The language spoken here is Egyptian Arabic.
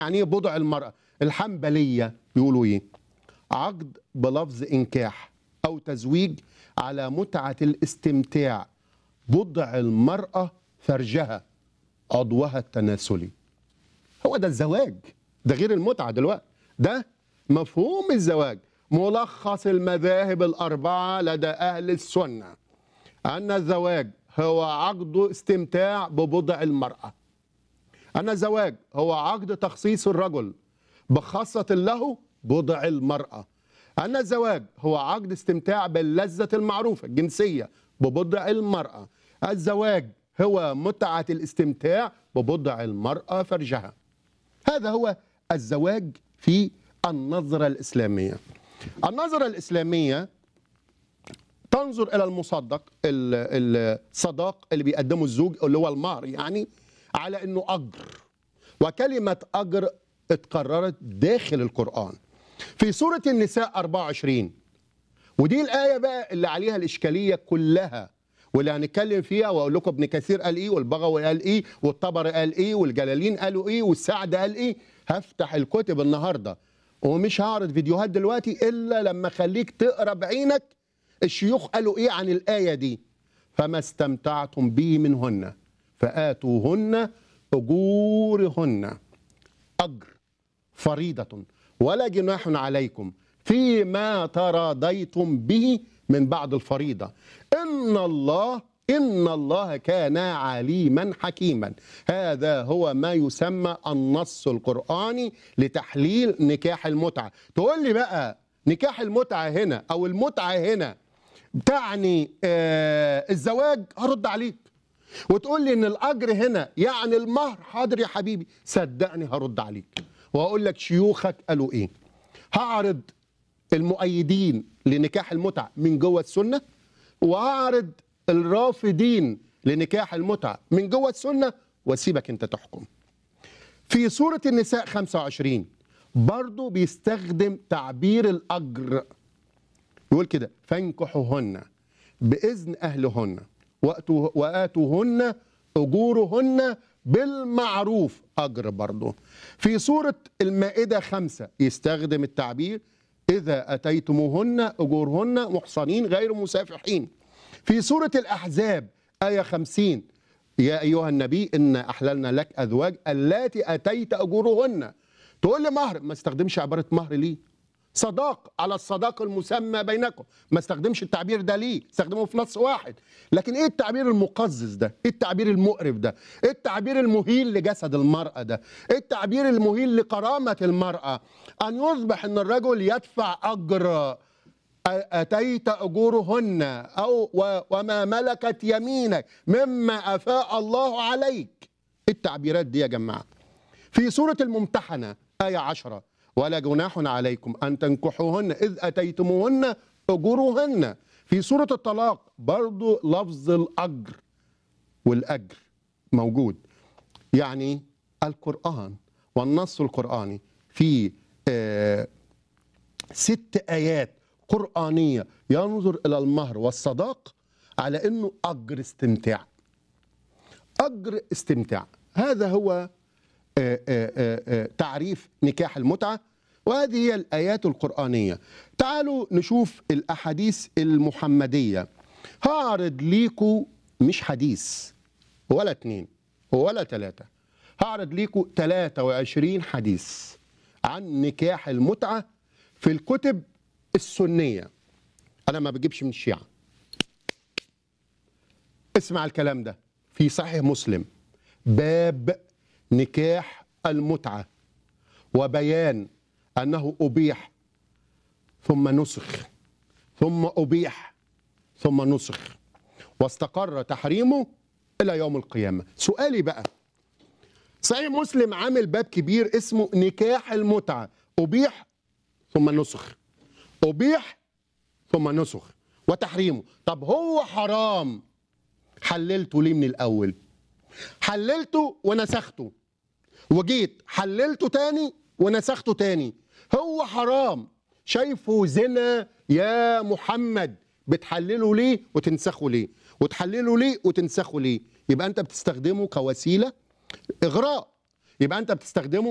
يعني ايه بضع المرأة الحنبلية بيقولوا ايه عقد بلفظ انكاح او تزويج على متعة الاستمتاع بضع المرأة فرجها عضوها التناسلي هو ده الزواج ده غير المتعة دلوقتي ده مفهوم الزواج ملخص المذاهب الأربعة لدى أهل السنة أن الزواج هو عقد استمتاع ببضع المرأة أن الزواج هو عقد تخصيص الرجل بخاصة له بضع المرأة أن الزواج هو عقد استمتاع باللذة المعروفة الجنسية ببضع المرأة الزواج هو متعة الاستمتاع ببضع المرأة فرجها هذا هو الزواج في النظرة الإسلامية النظرة الإسلامية تنظر إلى المصدق ال- الصداق اللي بيقدمه الزوج اللي هو المهر يعني على إنه أجر وكلمة أجر اتكررت داخل القرآن في سورة النساء 24 ودي الآية بقى اللي عليها الإشكالية كلها واللي هنتكلم فيها واقول لكم ابن كثير قال ايه والبغوي قال ايه والطبري قال ايه والجلالين قالوا ايه والسعد قال ايه هفتح الكتب النهارده ومش هعرض فيديوهات دلوقتي الا لما اخليك تقرا بعينك الشيوخ قالوا ايه عن الايه دي فما استمتعتم به منهن فاتوهن اجورهن اجر فريضه ولا جناح عليكم فيما تراضيتم به من بعد الفريضه ان الله ان الله كان عليما حكيما هذا هو ما يسمى النص القراني لتحليل نكاح المتعه تقول لي بقى نكاح المتعه هنا او المتعه هنا تعني آه الزواج هرد عليك وتقول لي ان الاجر هنا يعني المهر حاضر يا حبيبي صدقني هرد عليك واقول لك شيوخك قالوا ايه هعرض المؤيدين لنكاح المتعه من جوه السنه وهعرض الرافضين لنكاح المتعه من جوه السنه واسيبك انت تحكم في سوره النساء 25 برضو بيستخدم تعبير الاجر يقول كده فانكحوهن باذن اهلهن واتوا واتوهن اجورهن بالمعروف اجر برضه في سوره المائده خمسة يستخدم التعبير اذا اتيتموهن اجورهن محصنين غير مسافحين في سوره الاحزاب ايه خمسين يا ايها النبي ان احللنا لك ازواج اللاتي اتيت اجورهن تقول لي مهر ما استخدمش عباره مهر ليه صداق على الصداق المسمى بينكم ما استخدمش التعبير ده ليه استخدمه في نص واحد لكن ايه التعبير المقزز ده ايه التعبير المقرف ده ايه التعبير المهين لجسد المرأة ده ايه التعبير المهين لكرامة المرأة ان يصبح ان الرجل يدفع اجر اتيت اجورهن او و- وما ملكت يمينك مما افاء الله عليك التعبيرات دي يا جماعه في سورة الممتحنة آية عشرة ولا جناح عليكم أن تنكحوهن إذ أتيتموهن أجورهن في سورة الطلاق برضو لفظ الأجر والأجر موجود يعني القرآن والنص القرآني في آه ست آيات قرآنية ينظر إلى المهر والصداق على أنه أجر استمتاع أجر استمتاع هذا هو آه، آه، آه، آه، تعريف نكاح المتعة وهذه هي الآيات القرآنية تعالوا نشوف الأحاديث المحمدية هعرض ليكوا مش حديث ولا اتنين ولا تلاتة هعرض ليكوا 23 حديث عن نكاح المتعة في الكتب السنية أنا ما بجيبش من الشيعة اسمع الكلام ده في صحيح مسلم باب نكاح المتعة وبيان أنه أبيح ثم نسخ ثم أبيح ثم نسخ واستقر تحريمه إلى يوم القيامة سؤالي بقى صحيح مسلم عامل باب كبير اسمه نكاح المتعة أبيح ثم نسخ أبيح ثم نسخ وتحريمه طب هو حرام حللته ليه من الأول حللته ونسخته وجيت حللته تاني ونسخته تاني هو حرام شايفه زنا يا محمد بتحلله ليه وتنسخه ليه وتحلله ليه وتنسخه ليه يبقى انت بتستخدمه كوسيله اغراء يبقى انت بتستخدمه